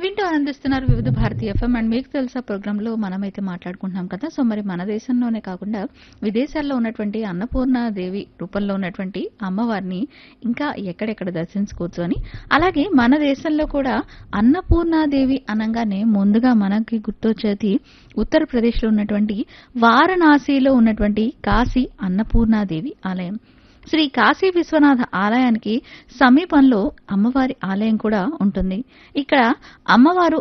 వింటూ ఆనందిస్తున్నారు వివిధ భారతి ఎఫ్ఎం అండ్ మీకు తెలుసా ప్రోగ్రాంలో మనమైతే మాట్లాడుకుంటున్నాం కదా సో మరి మన దేశంలోనే కాకుండా విదేశాల్లో ఉన్నటువంటి అన్నపూర్ణ దేవి రూపంలో ఉన్నటువంటి అమ్మవారిని ఇంకా ఎక్కడెక్కడ దర్శించుకోవచ్చు అని అలాగే మన దేశంలో కూడా అన్నపూర్ణాదేవి అనగానే ముందుగా మనకి గుర్తొచ్చేది ఉత్తరప్రదేశ్లో ఉన్నటువంటి వారణాసిలో ఉన్నటువంటి కాశీ అన్నపూర్ణాదేవి ఆలయం శ్రీ కాశీ విశ్వనాథ ఆలయానికి సమీపంలో అమ్మవారి ఆలయం కూడా ఉంటుంది ఇక్కడ అమ్మవారు